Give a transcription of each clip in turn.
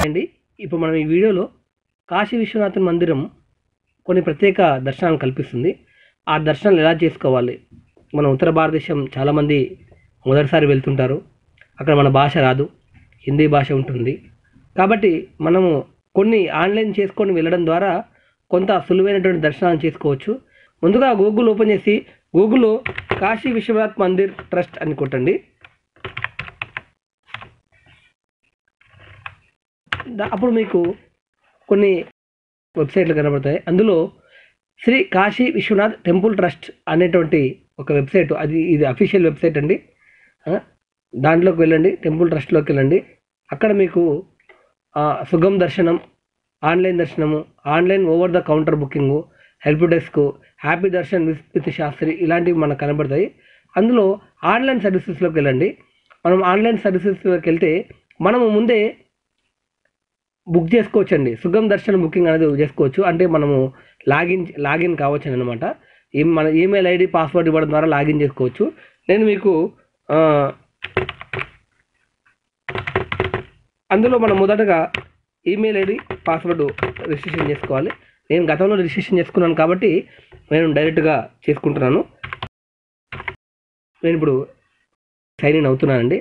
అండి ఇప్పుడు మనం ఈ వీడియోలో కాశీ విశ్వనాథ మందిరం కొన్ని ప్రత్యేక దర్శనాలు కల్పిస్తుంది ఆ దర్శనాలు ఎలా చేసుకోవాలి మన ఉత్తర భారతదేశం చాలామంది మొదటిసారి వెళ్తుంటారు అక్కడ మన భాష రాదు హిందీ భాష ఉంటుంది కాబట్టి మనము కొన్ని ఆన్లైన్ చేసుకొని వెళ్ళడం ద్వారా కొంత సులువైనటువంటి దర్శనాలు చేసుకోవచ్చు ముందుగా గూగుల్ ఓపెన్ చేసి గూగుల్లో కాశీ విశ్వనాథ్ మందిర్ ట్రస్ట్ అని కొట్టండి దా- అప్పుడు మీకు కొన్ని వెబ్సైట్లు కనబడతాయి అందులో శ్రీ కాశీ విశ్వనాథ్ టెంపుల్ ట్రస్ట్ అనేటువంటి ఒక వెబ్సైట్ అది ఇది అఫీషియల్ వెబ్సైట్ అండి ఆ, దాంట్లోకి వెళ్ళండి టెంపుల్ ట్రస్ట్లోకి వెళ్ళండి అక్కడ మీకు ఆ, సుగమ్ దర్శనం ఆన్లైన్ దర్శనము online over the counter booking help desk happy darshan with with Shastri ఇలాంటివి మనకు కనబడతాయి అందులో ఆన్లైన్ సర్వీసెస్లోకి వెళ్ళండి మనం ఆన్లైన్ సర్వీసెస్లోకి వెళ్తే మనము ముందే బుక్ చేసుకోవచ్చు అండి సుగమ్ దర్శన్ బుకింగ్ అనేది చేసుకోవచ్చు అంటే మనము లాగిన్ లాగిన్ కావచ్చు అనమాట ఈ మన ఈమెయిల్ ఐడి పాస్వర్డ్ ఇవ్వడం ద్వారా లాగిన్ చేసుకోవచ్చు నేను మీకు ఆ, అందులో మనం మొదటగా ఈమెయిల్ ఐడి పాస్వర్డ్ రిజిస్ట్రేషన్ చేసుకోవాలి నేను గతంలో రిజిస్ట్రేషన్ చేసుకున్నాను కాబట్టి నేను డైరెక్ట్గా చేసుకుంటున్నాను నేను ఇప్పుడు సైన్ ఇన్ అవుతున్నానండి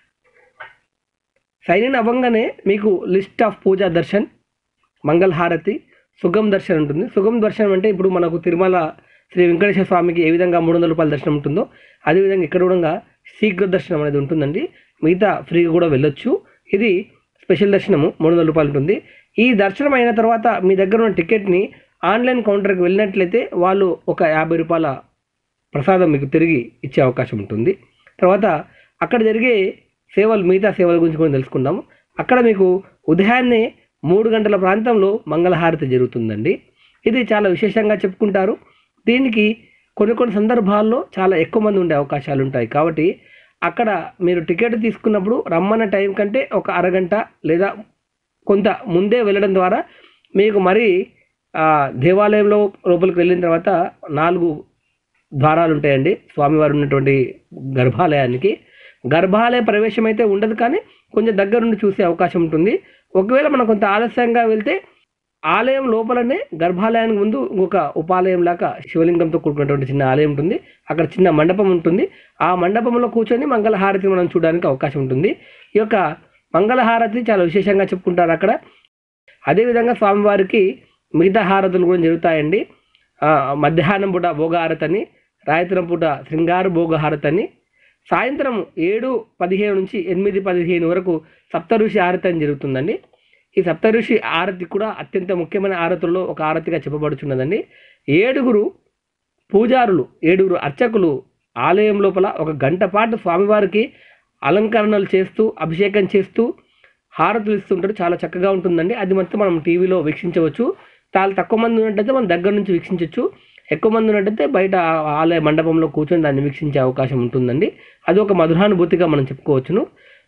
సైన్ ఇన్ అవ్వగానే మీకు లిస్ట్ ఆఫ్ పూజా దర్శన్ మంగళహారతి సుగమ్ దర్శన్ ఉంటుంది సుగమ్ దర్శనం అంటే ఇప్పుడు మనకు తిరుమల శ్రీ వెంకటేశ్వర స్వామికి ఏ విధంగా మూడు వందల రూపాయల దర్శనం ఉంటుందో అదేవిధంగా ఇక్కడ కూడా శీఘ్ర దర్శనం అనేది ఉంటుందండి మిగతా ఫ్రీగా కూడా వెళ్ళొచ్చు ఇది స్పెషల్ దర్శనము మూడు వందల రూపాయలు ఉంటుంది ఈ దర్శనం అయిన తర్వాత మీ దగ్గర ఉన్న టికెట్ని ఆన్లైన్ కౌంటర్కి వెళ్ళినట్లయితే వాళ్ళు ఒక యాభై రూపాయల ప్రసాదం మీకు తిరిగి ఇచ్చే అవకాశం ఉంటుంది తర్వాత అక్కడ జరిగే సేవలు మిగతా సేవల గురించి కూడా తెలుసుకుందాము అక్కడ మీకు ఉదయాన్నే మూడు గంటల ప్రాంతంలో మంగళహారతి జరుగుతుందండి ఇది చాలా విశేషంగా చెప్పుకుంటారు దీనికి కొన్ని కొన్ని సందర్భాల్లో చాలా ఎక్కువ మంది ఉండే అవకాశాలు ఉంటాయి కాబట్టి అక్కడ మీరు టికెట్ తీసుకున్నప్పుడు రమ్మన్న టైం కంటే ఒక అరగంట లేదా కొంత ముందే వెళ్ళడం ద్వారా మీకు మరి ఆ, దేవాలయంలో లోపలికి వెళ్ళిన తర్వాత నాలుగు ద్వారాలు ఉంటాయండి స్వామివారు ఉన్నటువంటి గర్భాలయానికి గర్భాలయ ప్రవేశం అయితే ఉండదు కానీ కొంచెం దగ్గర నుండి చూసే అవకాశం ఉంటుంది ఒకవేళ మనం కొంత ఆలస్యంగా వెళ్తే ఆలయం లోపలనే గర్భాలయానికి ముందు ఇంకొక ఉపాలయం లాగా శివలింగంతో కూడుకున్నటువంటి చిన్న ఆలయం ఉంటుంది అక్కడ చిన్న మండపం ఉంటుంది ఆ మండపంలో కూర్చొని మంగళహారతి మనం చూడడానికి అవకాశం ఉంటుంది ఈ యొక్క మంగళహారతి చాలా విశేషంగా చెప్పుకుంటారు అక్కడ అదేవిధంగా స్వామివారికి మిగతా హారతులు కూడా జరుగుతాయండి ఆ, మధ్యాహ్నం పూట భోగహారతి అని రాయతరం పూట శృంగార భోగహారతి అని సాయంత్రం ఏడు పదిహేను నుంచి ఎనిమిది పదిహేను వరకు సప్తఋషి ఆరతి అని జరుగుతుందండి ఈ సప్తఋషి ఆరతి కూడా అత్యంత ముఖ్యమైన ఆరతుల్లో ఒక ఆరతిగా చెప్పబడుచున్నదండి ఏడుగురు పూజారులు ఏడుగురు అర్చకులు ఆలయం లోపల ఒక గంట పాటు స్వామివారికి అలంకరణలు చేస్తూ అభిషేకం చేస్తూ హారతులు ఇస్తుంటారు చాలా చక్కగా ఉంటుందండి అది మొత్తం మనం టీవీలో వీక్షించవచ్చు చాలా తక్కువ మంది ఉన్నట్టయితే మనం దగ్గర నుంచి వీక్షించవచ్చు ఎక్కువ మంది ఉన్నట్టయితే బయట ఆ ఆలయ మండపంలో కూర్చొని దాన్ని వీక్షించే అవకాశం ఉంటుందండి అది ఒక మధురానుభూతిగా మనం చెప్పుకోవచ్చును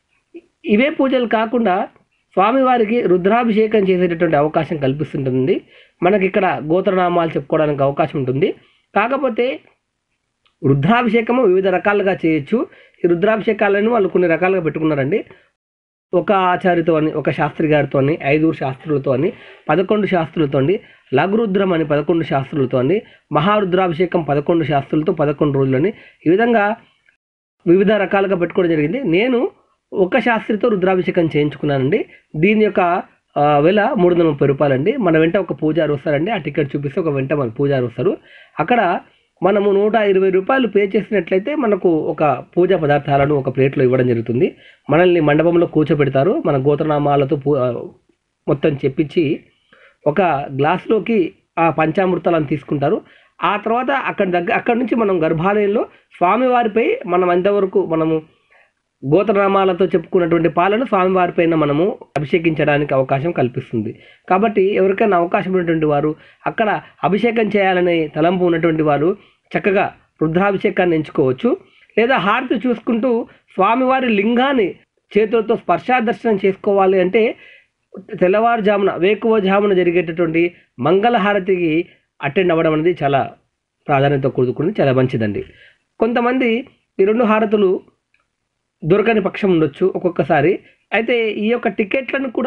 ఇవే పూజలు కాకుండా స్వామివారికి రుద్రాభిషేకం చేసేటటువంటి అవకాశం కల్పిస్తుంటుంది మనకి ఇక్కడ గోత్రనామాలు చెప్పుకోవడానికి అవకాశం ఉంటుంది కాకపోతే రుద్రాభిషేకము వివిధ రకాలుగా చేయొచ్చు ఈ రుద్రాభిషేకాలను వాళ్ళు కొన్ని రకాలుగా పెట్టుకున్నారండి ఒక ఆచార్యతో అని ఒక శాస్త్రి గారితో అని ఐదుగురు శాస్త్రులతో అని పదకొండు శాస్త్రులతో అండి లఘురుద్రం అని పదకొండు శాస్త్రులతో అండి మహారుద్రాభిషేకం పదకొండు శాస్త్రులతో పదకొండు రోజులని ఈ విధంగా వివిధ రకాలుగా పెట్టుకోవడం జరిగింది నేను ఒక శాస్త్రితో రుద్రాభిషేకం చేయించుకున్నానండి దీని యొక్క ఆ, వెల మూడు వందల ముప్పై రూపాయలండి మన వెంట ఒక పూజారి వస్తారండి ఆ టికెట్ చూపిస్తే ఒక వెంట మన పూజారి వస్తారు అక్కడ మనము నూట ఇరవై రూపాయలు పే చేసినట్లయితే మనకు ఒక పూజా పదార్థాలను ఒక ప్లేట్లో ఇవ్వడం జరుగుతుంది మనల్ని మండపంలో కూర్చోబెడతారు మన గోత్రనామాలతో పూ ఆ, మొత్తం చెప్పించి ఒక గ్లాస్లోకి ఆ పంచామృతాలను తీసుకుంటారు ఆ తర్వాత అక్కడ దగ్గర అక్కడి నుంచి మనం గర్భాలయంలో స్వామివారిపై మనం ఎంతవరకు మనము గోత్రనామాలతో చెప్పుకున్నటువంటి పాలను స్వామివారిపైన మనము అభిషేకించడానికి అవకాశం కల్పిస్తుంది కాబట్టి ఎవరికైనా అవకాశం ఉన్నటువంటి వారు అక్కడ అభిషేకం చేయాలనే తలంపు ఉన్నటువంటి వారు చక్కగా రుద్రాభిషేకాన్ని ఎంచుకోవచ్చు లేదా హారతి చూసుకుంటూ స్వామివారి లింగాన్ని చేతులతో స్పర్శా దర్శనం చేసుకోవాలి అంటే తెల్లవారుజామున వేకువజామున జరిగేటటువంటి మంగళహారతికి అటెండ్ అవ్వడం అనేది చాలా ప్రాధాన్యత కూడుకుని చాలా మంచిదండి కొంతమంది ఈ రెండు హారతులు దొరకని పక్షం ఉండొచ్చు ఒక్కొక్కసారి అయితే ఈ యొక్క టికెట్లను కూడా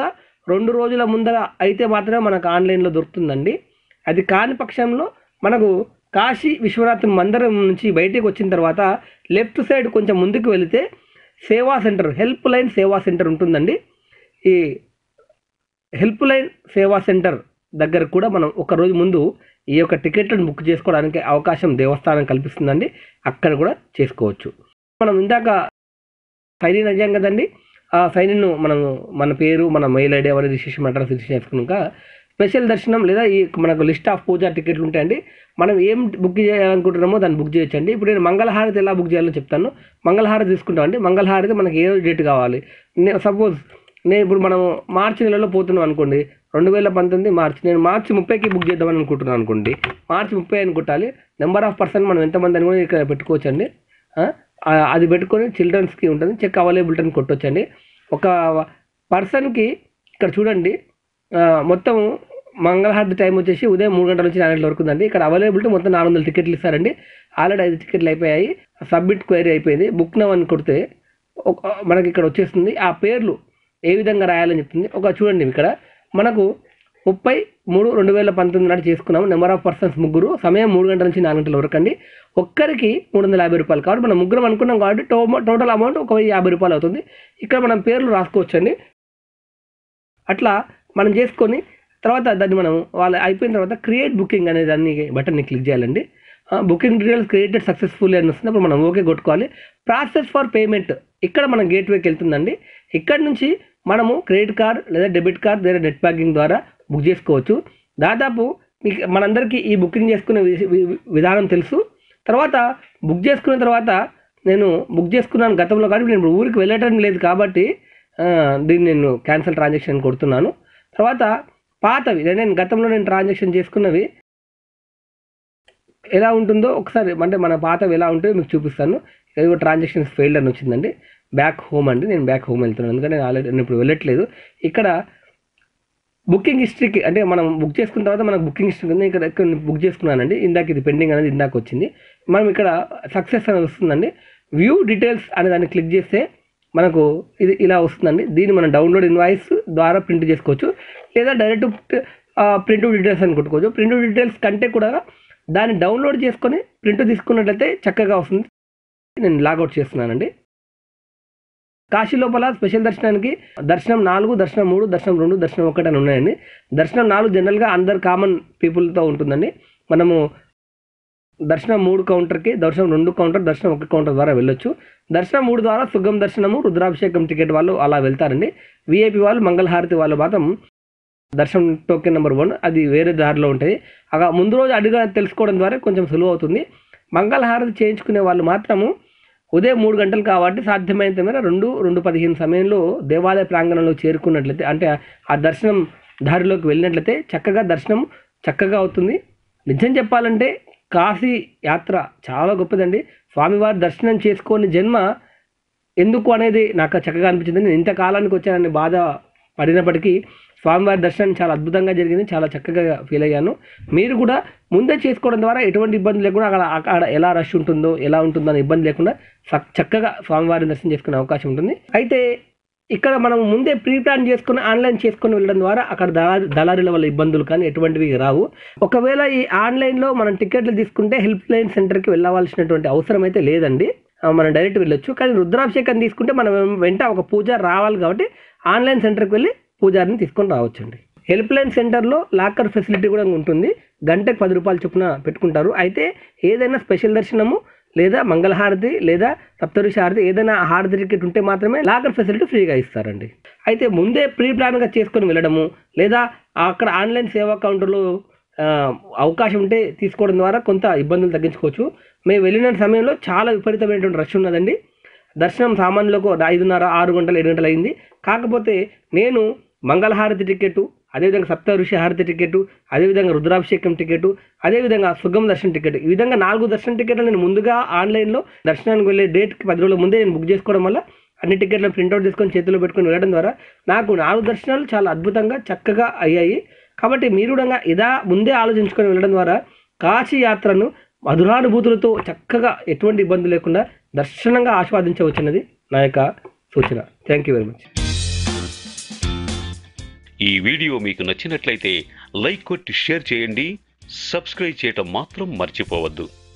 రెండు రోజుల ముందర అయితే మాత్రమే మనకు ఆన్లైన్లో దొరుకుతుందండి అది కాని పక్షంలో మనకు కాశీ విశ్వనాథ్ మందిరం నుంచి బయటికి వచ్చిన తర్వాత లెఫ్ట్ సైడ్ కొంచెం ముందుకు వెళితే Seva center help line Seva center ఉంటుందండి ఈ హెల్ప్ లైన్ సేవా సెంటర్ దగ్గర కూడా మనం ఒక రోజు ముందు ఈ యొక్క టికెట్లను బుక్ చేసుకోవడానికి అవకాశం దేవస్థానం కల్పిస్తుందండి అక్కడ కూడా చేసుకోవచ్చు మనం ఇందాక సైన్ ఇన్ అయ్యాం కదండి ఆ సైన్ ఇన్ మనం మన పేరు మన మెయిల్ ఐడి అవన్నీ రిజిస్ట్రేషన్ అడ్రస్ రిజిస్ట్రేషన్ చేసుకున్నాక స్పెషల్ దర్శనం లేదా ఈ మనకు లిస్ట్ ఆఫ్ పూజా టికెట్లు ఉంటాయండి మనం ఏం బుక్ చేయాలనుకుంటున్నామో దాన్ని బుక్ చేయొచ్చండి ఇప్పుడు నేను మంగళహారతి ఎలా బుక్ చేయాలో చెప్తాను మంగళహారతి తీసుకుంటామండి మంగళహారతి మనకి ఏ డేట్ కావాలి సపోజ్ నేను ఇప్పుడు మనం మార్చి నెలలో పోతున్నాం అనుకోండి రెండు వేల పంతొమ్మిది మార్చి నేను మార్చి ముప్పైకి బుక్ చేద్దామని అనుకుంటున్నాను అనుకోండి మార్చి ముప్పై అని కొట్టాలి నెంబర్ ఆఫ్ పర్సన్ మనం ఎంతమంది అని కూడా ఇక్కడ పెట్టుకోవచ్చండి ఆ, ఆ, అది పెట్టుకొని చిల్డ్రన్స్కి ఉంటుంది చెక్ అవైలబిలిటీ అని కొట్టొచ్చండి ఒక పర్సన్కి ఇక్కడ చూడండి ఆ, మొత్తం మంగళహారతి టైం వచ్చేసి ఉదయం మూడు గంటల నుంచి నాలుగు గంటల వరకు ఉందండి ఇక్కడ అవైలబిలిటీ మొత్తం నాలుగు వందల టికెట్లు ఇస్తారండి ఆల్రెడీ ఐదు టికెట్లు అయిపోయాయి సబ్మిట్ క్వైరీ అయిపోయింది బుక్ నవ్ అని కొడితే ఒక- మనకి ఇక్కడ వచ్చేస్తుంది ఆ పేర్లు ఏ విధంగా రాయాలని చెప్తుంది ఒక చూడండి ఇక్కడ మనకు ముప్పై మూడు రెండు వేల పంతొమ్మిది నాడు చేసుకున్నాము నెంబర్ ఆఫ్ పర్సన్స్ ముగ్గురు సమయం మూడు గంటల నుంచి నాలుగు గంటల వరకు అండి ఒక్కరికి మూడు వందల యాభై రూపాయలు కాబట్టి మనం ముగ్గురం అనుకున్నాం కాబట్టి టో టోటల్ అమౌంట్ ఒక వెయ్యి యాభై రూపాయలు అవుతుంది ఇక్కడ మనం పేర్లు రాసుకోవచ్చండి అట్లా మనం చేసుకొని తర్వాత దాన్ని మనం వాళ్ళు అయిపోయిన తర్వాత క్రియేట్ బుకింగ్ అనే దాన్ని బటన్ని క్లిక్ చేయాలండి బుకింగ్ డీటెయిల్స్ క్రియేటెడ్ సక్సెస్ఫుల్ అని వస్తుంది అప్పుడు మనం ఓకే కొట్టుకోవాలి ప్రాసెస్ ఫర్ పేమెంట్ ఇక్కడ మనం గేట్వేకి వెళ్తుందండి ఇక్కడ నుంచి మనము క్రెడిట్ కార్డ్ లేదా డెబిట్ కార్డ్ లేదా నెట్ బ్యాంకింగ్ ద్వారా బుక్ చేసుకోవచ్చు దాదాపు మీకు మనందరికీ ఈ బుకింగ్ చేసుకునే వి- వి- విధానం తెలుసు తర్వాత బుక్ చేసుకున్న తర్వాత నేను బుక్ చేసుకున్నాను గతంలో కానీ నేను ఇప్పుడు ఊరికి వెళ్ళటం లేదు కాబట్టి ఆ, దీన్ని నేను క్యాన్సిల్ ట్రాన్సాక్షన్ కొడుతున్నాను తర్వాత పాతవి నేను గతంలో నేను ట్రాన్సాక్షన్ చేసుకున్నవి ఎలా ఉంటుందో ఒకసారి అంటే మన పాతవి ఎలా ఉంటుందో మీకు చూపిస్తాను ఏదో ట్రాన్సాక్షన్స్ ఫెయిల్డ్ అని వచ్చిందండి బ్యాక్ హోమ్ అండి నేను బ్యాక్ హోమ్ వెళ్తున్నాను ఎందుకంటే నేను ఆల్రెడీ నేను ఇప్పుడు వెళ్ళట్లేదు ఇక్కడ బుకింగ్ హిస్టరీకి అంటే మనం బుక్ చేసుకున్న తర్వాత మనకు బుకింగ్ హిస్టరీ ఉంది ఇక్కడ ఇక్కడ బుక్ చేసుకున్నానండి ఇందాక ఇది పెండింగ్ అనేది ఇందాక వచ్చింది మనం ఇక్కడ సక్సెస్ అనేది వస్తుందండి వ్యూ డీటెయిల్స్ అనే దాన్ని క్లిక్ చేస్తే మనకు ఇది ఇలా వస్తుందండి దీన్ని మనం డౌన్లోడ్ ఇన్వాయిస్ ద్వారా ప్రింట్ చేసుకోవచ్చు లేదా డైరెక్ట్ ప్రింట్ డీటెయిల్స్ అని కొట్టుకోవచ్చు ప్రింట్ డీటెయిల్స్ కంటే కూడా దాన్ని డౌన్లోడ్ చేసుకొని ప్రింట్ తీసుకున్నట్లయితే చక్కగా వస్తుంది నేను లాగౌట్ చేస్తున్నానండి కాశీ లోపల స్పెషల్ దర్శనానికి దర్శనం నాలుగు దర్శనం మూడు దర్శనం రెండు దర్శనం ఒకటి అని ఉన్నాయండి దర్శనం నాలుగు జనరల్గా అందరు కామన్ పీపుల్తో ఉంటుందండి మనము దర్శనం మూడు కౌంటర్కి దర్శనం రెండు కౌంటర్ దర్శనం ఒక కౌంటర్ ద్వారా వెళ్ళొచ్చు దర్శనం మూడు ద్వారా సుగం దర్శనము రుద్రాభిషేకం టికెట్ వాళ్ళు అలా వెళ్తారండి విఐపి వాళ్ళు మంగళహారతి వాళ్ళు మాత్రం దర్శనం టోకెన్ నెంబర్ వన్ అది వేరే దారిలో ఉంటుంది అలా ముందు రోజు అడిగా తెలుసుకోవడం ద్వారా కొంచెం సులువు అవుతుంది మంగళహారతి చేయించుకునే వాళ్ళు మాత్రము ఉదయం మూడు గంటలు కాబట్టి సాధ్యమైనంత మేర రెండు రెండు పదిహేను సమయంలో దేవాలయ ప్రాంగణంలో చేరుకున్నట్లయితే అంటే ఆ దర్శనం దారిలోకి వెళ్ళినట్లయితే చక్కగా దర్శనం చక్కగా అవుతుంది నిజం చెప్పాలంటే కాశీ యాత్ర చాలా గొప్పదండి స్వామివారి దర్శనం చేసుకొని జన్మ ఎందుకు అనేది నాకు చక్కగా అనిపించింది నేను ఇంత కాలానికి వచ్చానని బాధ పడినప్పటికీ స్వామివారి దర్శనం చాలా అద్భుతంగా జరిగింది చాలా చక్కగా ఫీల్ అయ్యాను మీరు కూడా ముందే చేసుకోవడం ద్వారా ఎటువంటి ఇబ్బంది లేకుండా అక్కడ అక్కడ ఎలా రష్ ఉంటుందో ఎలా ఉంటుందో అనే ఇబ్బంది లేకుండా చక్- చక్కగా స్వామివారిని దర్శనం చేసుకునే అవకాశం ఉంటుంది అయితే ఇక్కడ మనం ముందే ప్రీ ప్లాన్ చేసుకుని ఆన్లైన్ చేసుకుని వెళ్ళడం ద్వారా అక్కడ దళారి దళారీల వల్ల ఇబ్బందులు కానీ ఎటువంటివి రావు ఒకవేళ ఈ ఆన్లైన్లో మనం టికెట్లు తీసుకుంటే హెల్ప్ లైన్ సెంటర్కి వెళ్ళవలసినటువంటి అవసరం అయితే లేదండి ఆ, మనం డైరెక్ట్ వెళ్ళొచ్చు కానీ రుద్రాభిషేకం తీసుకుంటే మనం వెంట ఒక పూజ రావాలి కాబట్టి ఆన్లైన్ సెంటర్కి వెళ్ళి పూజారిని తీసుకొని రావచ్చండి హెల్ప్ లైన్ సెంటర్లో లాకర్ ఫెసిలిటీ కూడా ఉంటుంది గంటకు పది రూపాయలు చొప్పున పెట్టుకుంటారు అయితే ఏదైనా స్పెషల్ దర్శనము లేదా మంగళహారతి లేదా సప్తఋషి హారతి ఏదైనా హారతి టికెట్ ఉంటే మాత్రమే లాకర్ ఫెసిలిటీ ఫ్రీగా ఇస్తారండి అయితే ముందే ప్రీ ప్లాన్గా చేసుకొని వెళ్ళడము లేదా అక్కడ ఆన్లైన్ సేవా కౌంటర్లో ఆ, అవకాశం ఉంటే తీసుకోవడం ద్వారా కొంత ఇబ్బందులు తగ్గించుకోవచ్చు మేము వెళ్ళిన సమయంలో చాలా విపరీతమైనటువంటి రష్ ఉన్నదండి దర్శనం సామాన్యులకు ఐదున్నర ఆరు గంటలు ఏడు గంటలు అయింది కాకపోతే నేను మంగళహారతి టికెట్ అదేవిధంగా సప్త ఋషి హారతి టికెట్ అదేవిధంగా రుద్రాభిషేకం టికెట్ అదేవిధంగా సుగం దర్శనం టికెట్ ఈ విధంగా నాలుగు దర్శనం టికెట్లు నేను ముందుగా ఆన్లైన్లో దర్శనానికి వెళ్ళే డేట్కి పది రోజుల ముందే నేను బుక్ చేసుకోవడం వల్ల అన్ని టికెట్లను ప్రింట్అవుట్ చేసుకొని చేతిలో పెట్టుకొని వెళ్ళడం ద్వారా నాకు నాలుగు దర్శనాలు చాలా అద్భుతంగా చక్కగా అయ్యాయి కాబట్టి మీరు కూడా ఇదా ముందే ఆలోచించుకొని వెళ్ళడం ద్వారా కాశీ యాత్రను మధురానుభూతులతో చక్కగా ఎటువంటి ఇబ్బంది లేకుండా దర్శనంగా ఆస్వాదించవచ్చున్నది నా యొక్క సూచన థ్యాంక్ యూ వెరీ మచ్ ఈ వీడియో మీకు నచ్చినట్లయితే లైక్ కొట్టి షేర్ చేయండి సబ్స్క్రైబ్ చేయటం మాత్రం మర్చిపోవద్దు